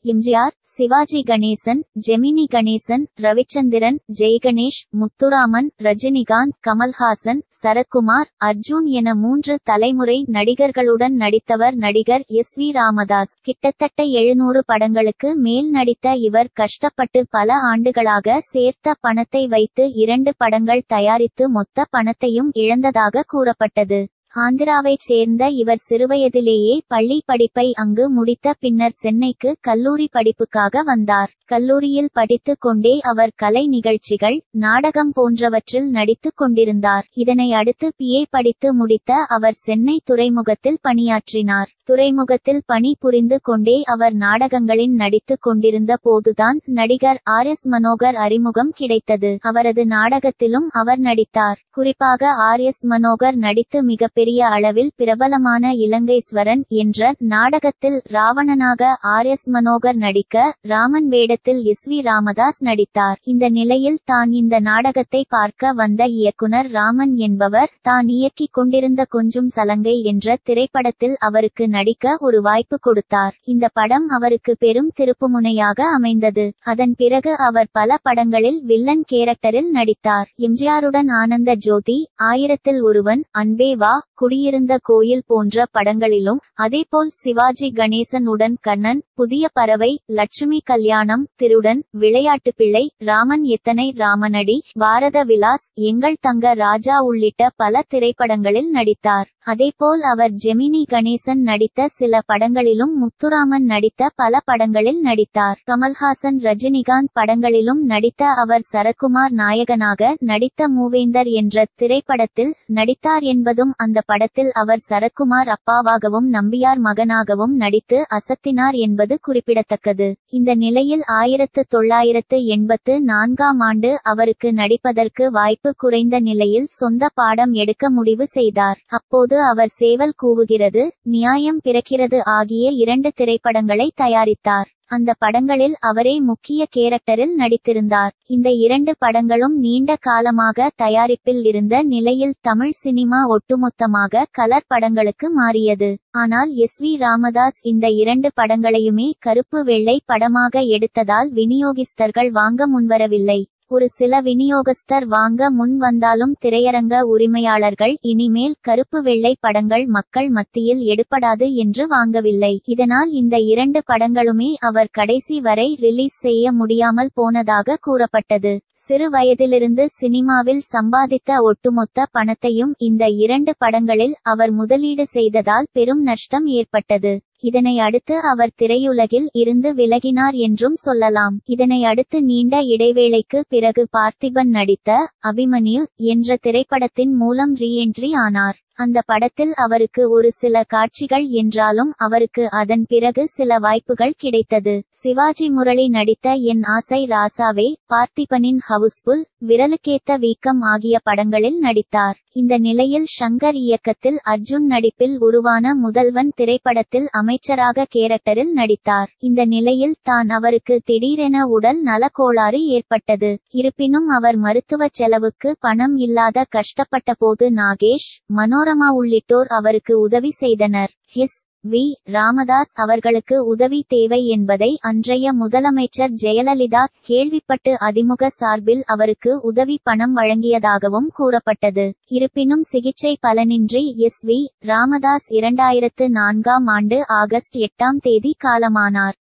எம்ஜிஆர் சிவாஜி கணேசன் ஜெமினி கணேசன் ரவிச்சந்திரன் ஜெய்கணேஷ் முத்துராமன் ரஜினிகாந்த் கமல்ஹாசன் சரத்குமார் அர்ஜுன் என மூன்று தலைமுறை நடிகர்களுடன் நடித்தவர் நடிகர் எஸ் வி ராமதாஸ் கிட்டத்தட்ட எழுநூறு படங்களுக்கு மேல் நடித்த இவர் கஷ்டப்பட்டு பல ஆண்டுகளாக சேர்த்த பணத்தை வைத்து இரண்டு படங்கள் தயாரித்து மொத்த பணத்தையும் இழந்ததாக கூறப்பட்டது ஆந்திராவைச் சேர்ந்த இவர் சிறுவயதிலேயே பள்ளி படிப்பை அங்கு முடித்த பின்னர் சென்னைக்கு கல்லூரி படிப்புக்காக வந்தார் கல்லூரியில் படித்துக் கொண்டே அவர் கலை நிகழ்ச்சிகள் நாடகம் போன்றவற்றில் நடித்துக் கொண்டிருந்தார் இதனை அடுத்து பிஏ படித்து முடித்த அவர் சென்னை துறைமுகத்தில் பணியாற்றினார் துறைமுகத்தில் பணி புரிந்து கொண்டே அவர் நாடகங்களில் நடித்துக் கொண்டிருந்த போதுதான் நடிகர் ஆர் எஸ் மனோகர் அறிமுகம் கிடைத்தது அவரது நாடகத்திலும் அவர் நடித்தார் குறிப்பாக ஆர் எஸ் மனோகர் நடித்து மிகப்பெரிய அளவில் பிரபலமான இலங்கைஸ்வரன் என்ற நாடகத்தில் ராவணனாக ஆர் எஸ் மனோகர் நடிக்க ராமன் வேடத்தில் எஸ் வி ராமதாஸ் நடித்தார் இந்த நிலையில் தான் இந்த நாடகத்தை பார்க்க வந்த இயக்குனர் ராமன் என்பவர் தான் இயக்கிக் கொண்டிருந்த கொஞ்சம் சலங்கை என்ற திரைப்படத்தில் அவருக்கு நடிக்க ஒரு வாய்ப்பு கொடுத்தார் இந்த படம் அவருக்கு பெரும் திருப்புமுனையாக அமைந்தது அதன் பிறகு அவர் பல படங்களில் வில்லன் கேரக்டரில் நடித்தார் எம்ஜிஆருடன் ஆனந்த ஜோதி ஆயிரத்தில் ஒருவன் அன்பே வா குடியிருந்த கோயில் போன்ற படங்களிலும் அதேபோல் சிவாஜி கணேசன் உடன் கண்ணன் புதிய பறவை லட்சுமி கல்யாணம் திருடன் விளையாட்டு பிள்ளை ராமன் எத்தனை ராமனடி பாரத விலாஸ் எங்கள் தங்க ராஜா உள்ளிட்ட பல திரைப்படங்களில் நடித்தார் அதேபோல் அவர் ஜெமினி கணேசன் நடித்த சில படங்களிலும் முத்துராமன் நடித்த பல படங்களில் நடித்தார் கமல்ஹாசன் ரஜினிகாந்த் படங்களிலும் நடித்த அவர் சரத்குமார் நாயகனாக நடித்த மூவேந்தர் என்ற திரைப்படத்தில் நடித்தார் என்பதும் அந்த படத்தில் அவர் சரத்குமார் அப்பாவாகவும் நம்பியார் மகனாகவும் நடித்து அசத்தினார் என்பது குறிப்பிடத்தக்கது இந்த நிலையில் ஆயிரத்து தொள்ளாயிரத்து எண்பத்து நான்காம் ஆண்டு அவருக்கு நடிப்பதற்கு வாய்ப்பு குறைந்த நிலையில் சொந்த பாடம் எடுக்க முடிவு செய்தார் அப்போது அவர் சேவல் கூவுகிறது நியாயம் பிறக்கிறது ஆகிய இரண்டு திரைப்படங்களை தயாரித்தார் அந்த படங்களில் அவரே முக்கிய கேரக்டரில் நடித்திருந்தார் இந்த இரண்டு படங்களும் நீண்ட காலமாக தயாரிப்பில் இருந்த நிலையில் தமிழ் சினிமா ஒட்டுமொத்தமாக கலர் படங்களுக்கு மாறியது ஆனால் எஸ் வி ராமதாஸ் இந்த இரண்டு படங்களையுமே கருப்பு வெள்ளை படமாக எடுத்ததால் விநியோகிஸ்தர்கள் வாங்க முன்வரவில்லை ஒரு சில விநியோகஸ்தர் வாங்க முன் வந்தாலும் திரையரங்க உரிமையாளர்கள் இனிமேல் கருப்பு வெள்ளை படங்கள் மக்கள் மத்தியில் எடுப்படாது என்று வாங்கவில்லை இதனால் இந்த இரண்டு படங்களுமே அவர் கடைசி வரை ரிலீஸ் செய்ய முடியாமல் போனதாக கூறப்பட்டது சிறு வயதிலிருந்து சினிமாவில் சம்பாதித்த ஒட்டுமொத்த பணத்தையும் இந்த இரண்டு படங்களில் அவர் முதலீடு செய்ததால் பெரும் நஷ்டம் ஏற்பட்டது இதனை அடுத்து அவர் திரையுலகில் இருந்து விலகினார் என்றும் சொல்லலாம் இதனை அடுத்து நீண்ட இடைவேளைக்கு பிறகு பார்த்திபன் நடித்த அபிமன்யு என்ற திரைப்படத்தின் மூலம் ரீஎன்ட்ரி ஆனார் அந்த படத்தில் அவருக்கு ஒரு சில காட்சிகள் என்றாலும் அவருக்கு அதன் பிறகு சில வாய்ப்புகள் கிடைத்தது சிவாஜி முரளி நடித்த என் ஆசை ராசாவே பார்த்திபனின் ஹவுஸ்புல் விரலுக்கேத்த வீக்கம் ஆகிய படங்களில் நடித்தார் இந்த நிலையில் ஷங்கர் இயக்கத்தில் அர்ஜுன் நடிப்பில் உருவான முதல்வன் திரைப்படத்தில் அமைச்சராக கேரக்டரில் நடித்தார் இந்த நிலையில் தான் அவருக்கு திடீரென உடல் நலக்கோளாறு ஏற்பட்டது இருப்பினும் அவர் மருத்துவ செலவுக்கு பணம் இல்லாத கஷ்டப்பட்டபோது நாகேஷ் மனோரமா உள்ளிட்டோர் அவருக்கு உதவி செய்தனர் எஸ் வி ராமதாஸ் அவர்களுக்கு உதவி தேவை என்பதை அன்றைய முதலமைச்சர் ஜெயலலிதா கேள்விப்பட்டு அதிமுக சார்பில் அவருக்கு உதவி பணம் வழங்கியதாகவும் கூறப்பட்டது இருப்பினும் சிகிச்சை பலனின்றி எஸ் வி ராமதாஸ் இரண்டாயிரத்து நான்காம் ஆண்டு ஆகஸ்ட் எட்டாம் தேதி காலமானார்